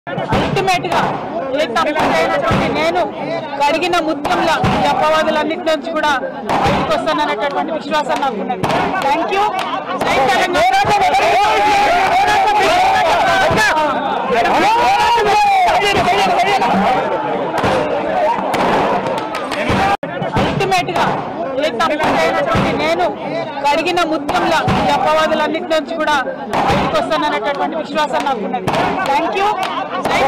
ultimate గా ఏ తప్పైనటువంటి నేను కడిగిన ముత్యంలా ఈ అపవాదులన్నిటి నుంచి కూడా బయటకు వస్తాననేటటువంటి విశ్వాసం నాకు ఉన్నది థ్యాంక్ యూ జై అల్టిమేట్ గా ఏ తప్పైనటువంటి నేను కడిగిన ముత్యంలా ఈ అపవాదులన్నిటి నుంచి కూడా బయటకు వస్తాననేటటువంటి విశ్వాసం నాకు ఉన్నది థ్యాంక్ యూ జై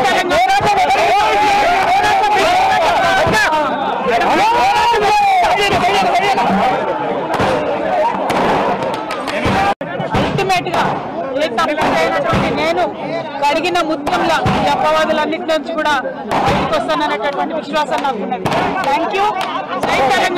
అల్టిమేట్ గా ఏ తప్పైనటువంటి నేను కడిగిన ముత్యంలా ఈ అపవాదులన్నిటి నుంచి కూడా బయటకు వస్తాననేటటువంటి విశ్వాసం నాకు ఉన్నది థ్యాంక్ యూ జై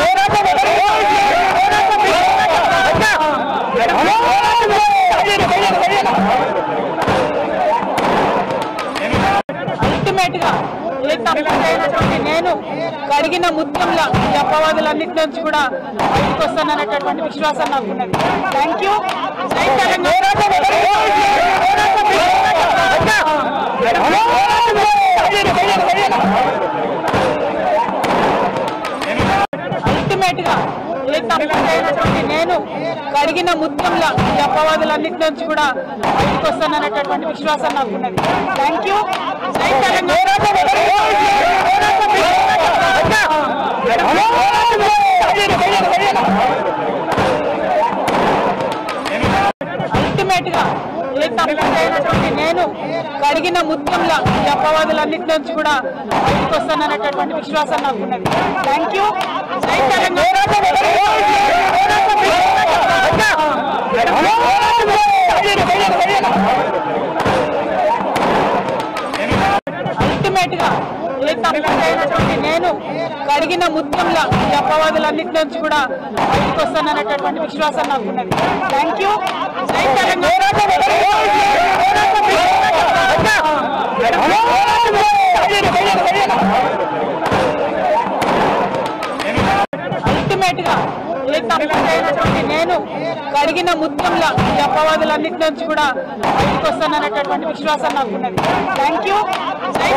అల్టిమేట్ గా ఏ తప్పైనటువంటి నేను కడిగిన ముత్యంలా ఈ అపవాదులన్నిటి నుంచి కూడా బయటకు వస్తాననేటటువంటి విశ్వాసం నాకు ఉన్నది థ్యాంక్ యూ జై అల్టిమేట్ గా ఏ తప్పైనటువంటి నేను కడిగిన ముత్యంలా ఈ అపవాదులన్నిటి నుంచి కూడా బయటకు వస్తాననేటటువంటి విశ్వాసం నాకు ఉన్నది థ్యాంక్ యూ జై అల్టిమేట్ గా ఏ తప్పైనటువంటి నేను కడిగిన ముత్యంలా ఈ అపవాదులన్నిటి నుంచి కూడా బయటకు వస్తాననేటటువంటి విశ్వాసం నాకు ఉన్నది థ్యాంక్ యూ జై అల్టిమేట్ గా ఏ తప్పైనటువంటి నేను కడిగిన ముత్యంలా ఈ అపవాదులన్నిటి నుంచి కూడా బయటకు వస్తాననేటటువంటి విశ్వాసం నాకు ఉన్నది థ్యాంక్ యూ జై అల్టిమేట్ గా ఏ తప్పైనటువంటి నేను కడిగిన ముత్యంలా ఈ అపవాదులన్నిటి నుంచి కూడా బయటకు వస్తాననేటటువంటి విశ్వాసం నాకు ఉన్నది థ్యాంక్ యూ జై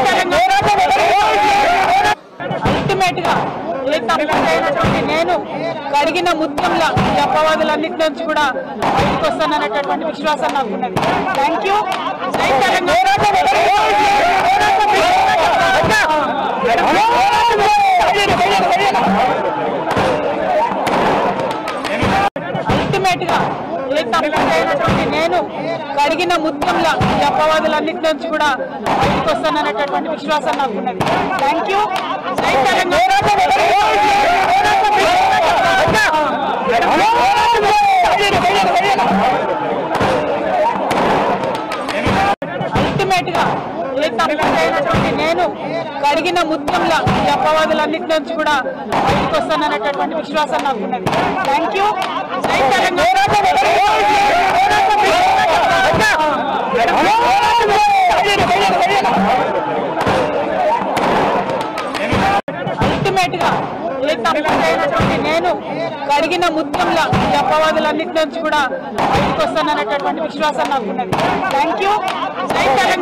అల్టిమేట్ గా ఏ తప్పైనటువంటి నేను కడిగిన ముత్యంలా ఈ అపవాదులన్నిటి నుంచి కూడా బయటకు వస్తాననేటటువంటి విశ్వాసం నాకు ఉన్నది థ్యాంక్ యూ జై అల్టిమేట్ గా ఏ తప్పైనటువంటి నేను కడిగిన ముత్యంలా ఈ అపవాదులన్నిటి నుంచి కూడా బయటకు వస్తాననేటటువంటి విశ్వాసం నాకు ఉన్నది థ్యాంక్ యూ జై అల్టిమేట్ గా ఏ తప్పైనటువంటి నేను కడిగిన ముత్యంలా ఈ అపవాదులన్నిటి నుంచి కూడా బయటకు వస్తాననేటటువంటి విశ్వాసం నాకు ఉన్నది థ్యాంక్ యూ జై అల్టిమేట్ గా ఏ తప్పైనటువంటి నేను కడిగిన ముత్యంలా ఈ అపవాదులన్నిటి నుంచి కూడా బయటకు వస్తాననేటటువంటి విశ్వాసం నాకు ఉన్నది థ్యాంక్ యూ జై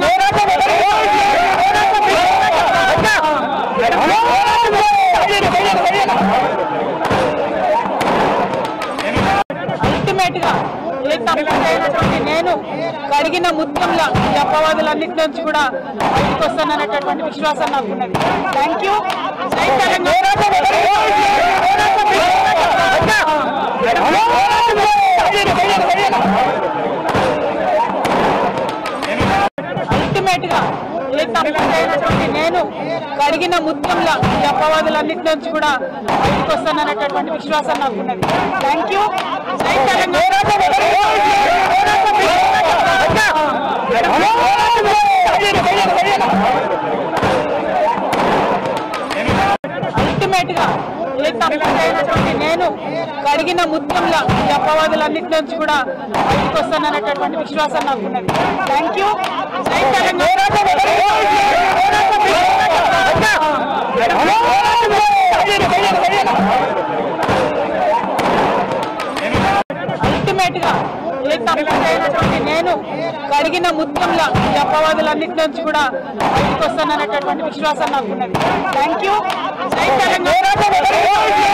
అల్టిమేట్ గా ఏ తప్పైనటువంటి నేను కడిగిన ముత్యంలా ఈ అపవాదులన్నిటి నుంచి కూడా బయటకు వస్తాననేటటువంటి విశ్వాసం నాకు ఉన్నది థ్యాంక్ యూ జై అల్టిమేట్ గా ఏ తప్పైనటువంటి నేను కడిగిన ముత్యంలా ఈ అపవాదులన్నిటి నుంచి కూడా బయటకు వస్తాననేటటువంటి విశ్వాసం నాకు ఉన్నది థ్యాంక్ యూ జై అల్టిమేట్ గా ఏ తప్పైనటువంటి నేను కడిగిన ముత్యంలా ఈ అపవాదులన్నిటి నుంచి కూడా బయటకు వస్తాననేటటువంటి విశ్వాసం నాకు ఉన్నది థ్యాంక్ యూ జై అల్టిమేట్ గా ఏ తప్పైనటువంటి నేను కడిగిన ముత్యంలా ఈ అపవాదులన్నిటి నుంచి కూడా బయటకు వస్తాననేటటువంటి విశ్వాసం నాకున్నది థ్యాంక్ యూ జై తెలంగాణ